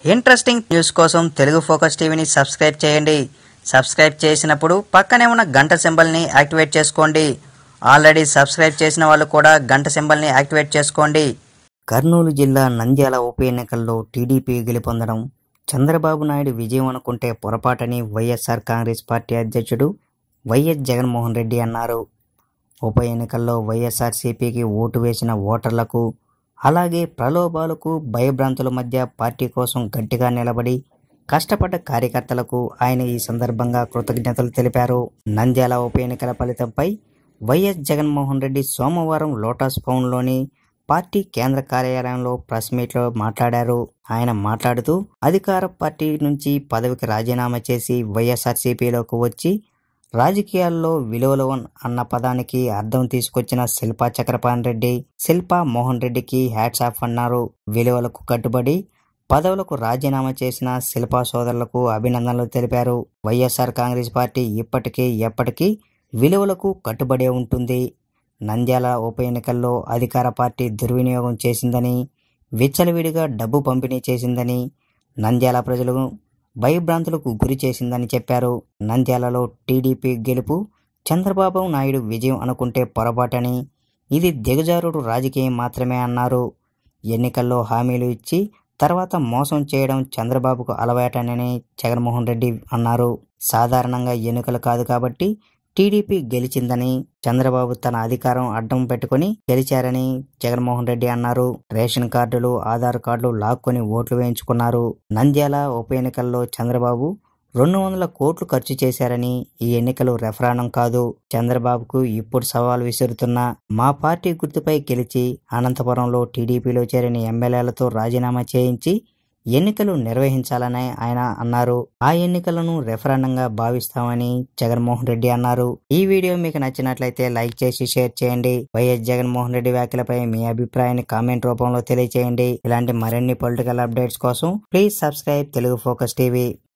interesting news కోసం Telugu focus టీవీని subscribe చేయండి సబ్స్క్రైబ్ చేసినప్పుడు పక్కనే ఉన్న గంట సింబల్ని యాక్టివేట్ చేసుకోండి ఆల్రెడీ సబ్స్క్రైబ్ చేసిన వాళ్ళు కూడా గంట సింబల్ని యాక్టివేట్ చేసుకోండి కర్నూలు జిల్లా నంద్యాల ఉప ఎన్నికల్లో టీడీపీ గెలుపొందడం చంద్రబాబు నాయుడు విజయం అనుకుంటే పొరపాటని వైఎస్ఆర్ కాంగ్రెస్ పార్టీ అధ్యక్షుడు వైఎస్ జగన్మోహన్ రెడ్డి అన్నారు ఉప ఎన్నికల్లో వైఎస్ఆర్సీపీకి ఓటు వేసిన ఓటర్లకు అలాగే ప్రలోభాలకు భయభ్రాంతుల మధ్య పార్టీ కోసం గట్టిగా నిలబడి కష్టపడ్డ కార్యకర్తలకు ఆయన ఈ సందర్భంగా కృతజ్ఞతలు తెలిపారు నంద్యాల ఉప ఎన్నికల ఫలితంపై వైఎస్ జగన్మోహన్ రెడ్డి సోమవారం లోటస్ పౌండ్లోని పార్టీ కేంద్ర కార్యాలయంలో ప్రెస్ మీట్లో మాట్లాడారు ఆయన మాట్లాడుతూ అధికార పార్టీ నుంచి పదవికి రాజీనామా చేసి వైఎస్ఆర్సీపీలోకి వచ్చి రాజకీయాల్లో విలువలు అన్న పదానికి అర్థం తీసుకొచ్చిన శిల్పా చక్రపాణి రెడ్డి శిల్పా మోహన్ రెడ్డికి హ్యాట్స్ ఆఫ్ అన్నారు విలువలకు కట్టుబడి పదవులకు రాజీనామా చేసిన శిల్పా సోదరులకు అభినందనలు తెలిపారు వైఎస్ఆర్ కాంగ్రెస్ పార్టీ ఇప్పటికీ ఎప్పటికీ విలువలకు కట్టుబడే ఉంటుంది నంద్యాల ఉప ఎన్నికల్లో అధికార పార్టీ దుర్వినియోగం చేసిందని విచ్చలవిడిగా డబ్బు పంపిణీ చేసిందని నంద్యాల ప్రజలు భయభ్రాంతులకు గురి చేసిందని చెప్పారు నంద్యాలలో టీడీపీ గెలుపు చంద్రబాబు నాయుడు విజయం అనుకుంటే పొరపాటని ఇది దిగజారుడు రాజకీయం మాత్రమే అన్నారు ఎన్నికల్లో హామీలు ఇచ్చి తర్వాత మోసం చేయడం చంద్రబాబుకు అలవాటనని జగన్మోహన్ రెడ్డి అన్నారు సాధారణంగా ఎన్నికలు కాదు కాబట్టి టీడీపీ గెలిచిందని చంద్రబాబు తన అధికారం అడ్డం పెట్టుకుని గెలిచారని జగన్మోహన్ రెడ్డి అన్నారు రేషన్ కార్డులు ఆధార్ కార్డులు లాక్కొని ఓట్లు వేయించుకున్నారు నంద్యాల ఉప ఎన్నికల్లో చంద్రబాబు రెండు వందల కోట్లు ఖర్చు చేశారని ఈ ఎన్నికలు రెఫరానం కాదు చంద్రబాబుకు ఇప్పుడు సవాల్ విసురుతున్న మా పార్టీ గుర్తుపై గెలిచి అనంతపురంలో టీడీపీలో చేరిన ఎమ్మెల్యేలతో రాజీనామా చేయించి ఎన్నికలు నిర్వహించాలని ఆయన అన్నారు ఆ ఎన్నికలను రెఫరాండంగా భావిస్తామని జగన్మోహన్ రెడ్డి అన్నారు ఈ వీడియో మీకు నచ్చినట్లయితే లైక్ చేసి షేర్ చేయండి వైఎస్ జగన్మోహన్ రెడ్డి వ్యాఖ్యలపై మీ అభిప్రాయాన్ని కామెంట్ రూపంలో తెలియజేయండి ఇలాంటి మరిన్ని పొలిటికల్ అప్డేట్స్ కోసం please subscribe Telugu focus TV